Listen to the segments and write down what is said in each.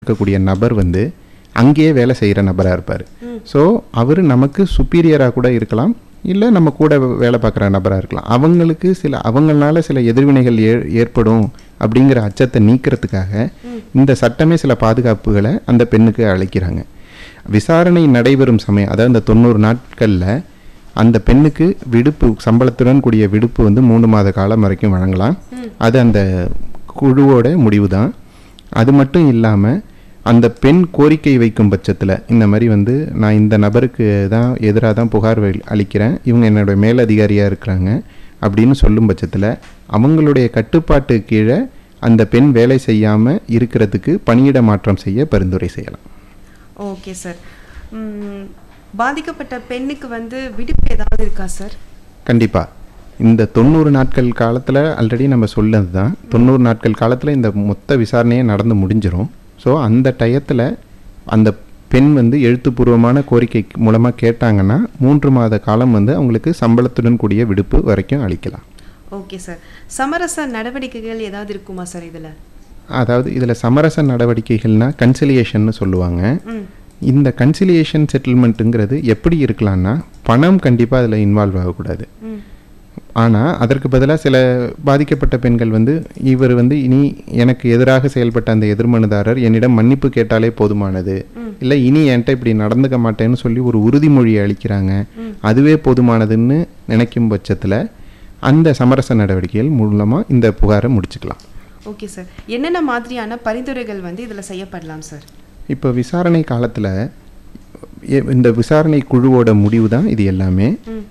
இருக்கக்கூடிய நபர் வந்து அங்கேயே வேலை செய்கிற நபராக இருப்பார் ஸோ அவர் நமக்கு சுப்பீரியராக கூட இருக்கலாம் இல்லை நம்ம கூட வேலை பார்க்குற நபராக இருக்கலாம் அவங்களுக்கு சில அவங்களால சில எதிர்வினைகள் ஏ ஏற்படும் அப்படிங்கிற அச்சத்தை நீக்கிறதுக்காக இந்த சட்டமே சில பாதுகாப்புகளை அந்த பெண்ணுக்கு அளிக்கிறாங்க விசாரணை நடைபெறும் சமயம் அதாவது இந்த தொண்ணூறு நாட்களில் அந்த பெண்ணுக்கு விடுப்பு சம்பளத்துடன் கூடிய விடுப்பு வந்து மூணு மாத காலம் வரைக்கும் வழங்கலாம் அது அந்த குழுவோட முடிவு தான் அது மட்டும் இல்லாமல் அந்த பெண் கோரிக்கை வைக்கும் பட்சத்தில் இந்த மாதிரி வந்து நான் இந்த நபருக்கு தான் எதிராக தான் புகார் வை- அளிக்கிறேன் இவங்க என்னோட மேலதிகாரியாக இருக்கிறாங்க அப்படின்னு சொல்லும் பட்சத்தில் அவங்களுடைய கட்டுப்பாட்டு கீழே அந்த பெண் வேலை செய்யாமல் இருக்கிறதுக்கு பணியிட மாற்றம் செய்ய பரிந்துரை செய்யலாம் ஓகே சார் ம், பாதிக்கப்பட்ட பெண்ணுக்கு வந்து விடுப்பு ஏதாவது இருக்கா சார் கண்டிப்பாக இந்த தொண்ணூறு நாட்கள் காலத்தில் ஆல்ரெடி நம்ம சொன்னது தான் தொண்ணூறு நாட்கள் காலத்தில் இந்த மொத்த விசாரணையே நடந்து முடிஞ்சிரும் ஸோ அந்த டயத்தில் அந்த பெண் வந்து எழுத்துப்பூர்வமான கோரிக்கை மூலமாக கேட்டாங்கன்னா மூன்று மாத காலம் வந்து அவங்களுக்கு சம்பளத்துடன் கூடிய விடுப்பு வரைக்கும் அளிக்கலாம் ஓகே சார் சமரச நடவடிக்கைகள் ஏதாவது இருக்குமா சார் இதில் அதாவது இதில் சமரச நடவடிக்கைகள்னா கன்சிலியேஷன்னு சொல்லுவாங்க ம் இந்த கன்சிலியேஷன் செட்டில்மெண்ட்டுங்கிறது எப்படி இருக்கலாம்னா பணம் கண்டிப்பாக அதில் இன்வால்வ் ஆகக்கூடாது ம் ஆனால் அதற்கு பதிலாக சில பாதிக்கப்பட்ட பெண்கள் வந்து இவர் வந்து இனி எனக்கு எதிராக செயல்பட்ட அந்த எதிர்மனுதாரர் என்னிடம் மன்னிப்பு கேட்டாலே போதுமானது இல்லை இனி என்கிட்ட இப்படி நடந்துக்க மாட்டேன்னு சொல்லி ஒரு உறுதிமொழி அளிக்கிறாங்க அதுவே போதுமானதுன்னு நினைக்கும் பட்சத்தில் அந்த சமரச நடவடிக்கைகள் மூலமாக இந்த புகாரை முடிச்சுக்கலாம் ஓகே சார் என்னென்ன மாதிரியான பரிந்துரைகள் வந்து இதில் செய்யப்படலாம் சார் இப்போ விசாரணை காலத்தில் இந்த விசாரணை குழுவோட முடிவு தான் இது எல்லாமே ம்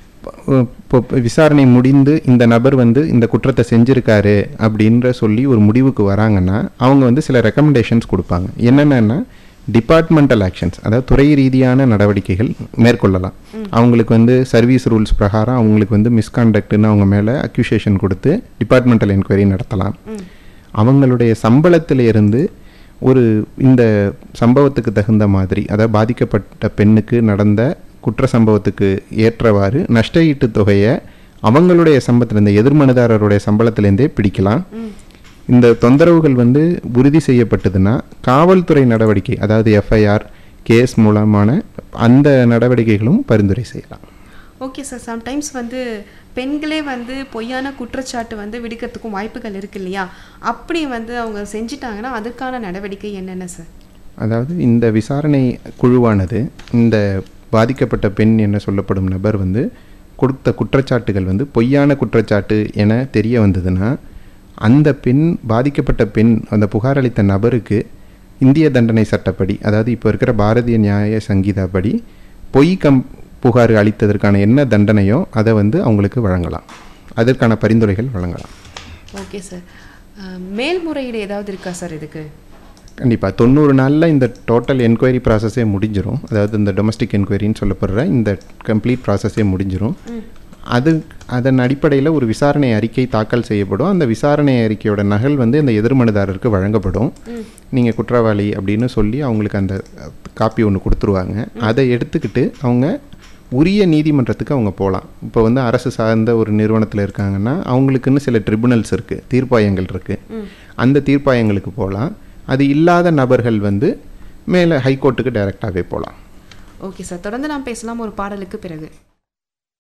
இப்போ விசாரணை முடிந்து இந்த நபர் வந்து இந்த குற்றத்தை செஞ்சிருக்காரு அப்படின்ற சொல்லி ஒரு முடிவுக்கு வராங்கன்னா அவங்க வந்து சில ரெக்கமெண்டேஷன்ஸ் கொடுப்பாங்க என்னென்னா டிபார்ட்மெண்டல் ஆக்ஷன்ஸ் அதாவது துறை ரீதியான நடவடிக்கைகள் மேற்கொள்ளலாம் அவங்களுக்கு வந்து சர்வீஸ் ரூல்ஸ் பிரகாரம் அவங்களுக்கு வந்து மிஸ்கான்டக்ட்னு அவங்க மேலே அக்யூசேஷன் கொடுத்து டிபார்ட்மெண்டல் என்கொயரி நடத்தலாம் அவங்களுடைய சம்பளத்தில இருந்து ஒரு இந்த சம்பவத்துக்கு தகுந்த மாதிரி அதாவது பாதிக்கப்பட்ட பெண்ணுக்கு நடந்த குற்ற சம்பவத்துக்கு ஏற்றவாறு நஷ்ட ஈட்டு தொகையை அவங்களுடைய சம்பளத்தில் இந்த எதிர்மனுதாரருடைய சம்பளத்திலேருந்தே பிடிக்கலாம் இந்த தொந்தரவுகள் வந்து உறுதி செய்யப்பட்டதுன்னா காவல்துறை நடவடிக்கை அதாவது எஃப்ஐஆர் கேஸ் மூலமான அந்த நடவடிக்கைகளும் பரிந்துரை செய்யலாம் ஓகே சார் சம்டைம்ஸ் வந்து பெண்களே வந்து பொய்யான குற்றச்சாட்டு வந்து விடுக்கிறதுக்கும் வாய்ப்புகள் இருக்கு இல்லையா அப்படி வந்து அவங்க செஞ்சிட்டாங்கன்னா அதுக்கான நடவடிக்கை என்னென்ன சார் அதாவது இந்த விசாரணை குழுவானது இந்த பாதிக்கப்பட்ட பெண் என சொல்லப்படும் நபர் வந்து கொடுத்த குற்றச்சாட்டுகள் வந்து பொய்யான குற்றச்சாட்டு என தெரிய வந்ததுன்னா அந்த பெண் பாதிக்கப்பட்ட பெண் அந்த புகார் அளித்த நபருக்கு இந்திய தண்டனை சட்டப்படி அதாவது இப்போ இருக்கிற பாரதிய நியாய சங்கீதாப்படி பொய் கம் புகார் அளித்ததற்கான என்ன தண்டனையோ அதை வந்து அவங்களுக்கு வழங்கலாம் அதற்கான பரிந்துரைகள் வழங்கலாம் ஓகே சார் மேல்முறையீடு ஏதாவது இருக்கா சார் இதுக்கு கண்டிப்பாக தொண்ணூறு நாளில் இந்த டோட்டல் என்கொயரி ப்ராசஸே முடிஞ்சிரும் அதாவது இந்த டொமஸ்டிக் என்கொயரின்னு சொல்லப்படுற இந்த கம்ப்ளீட் ப்ராசஸே முடிஞ்சிரும் அது அதன் அடிப்படையில் ஒரு விசாரணை அறிக்கை தாக்கல் செய்யப்படும் அந்த விசாரணை அறிக்கையோட நகல் வந்து இந்த எதிர்மனுதாரருக்கு வழங்கப்படும் நீங்கள் குற்றவாளி அப்படின்னு சொல்லி அவங்களுக்கு அந்த காப்பி ஒன்று கொடுத்துருவாங்க அதை எடுத்துக்கிட்டு அவங்க உரிய நீதிமன்றத்துக்கு அவங்க போகலாம் இப்போ வந்து அரசு சார்ந்த ஒரு நிறுவனத்தில் இருக்காங்கன்னா அவங்களுக்குன்னு சில ட்ரிபுனல்ஸ் இருக்குது தீர்ப்பாயங்கள் இருக்குது அந்த தீர்ப்பாயங்களுக்கு போகலாம் அது இல்லாத நபர்கள் வந்து மேலே ஹைகோர்ட்டுக்கு டைரெக்டாகவே போகலாம் ஓகே சார் தொடர்ந்து நாம் பேசலாம் ஒரு பாடலுக்கு பிறகு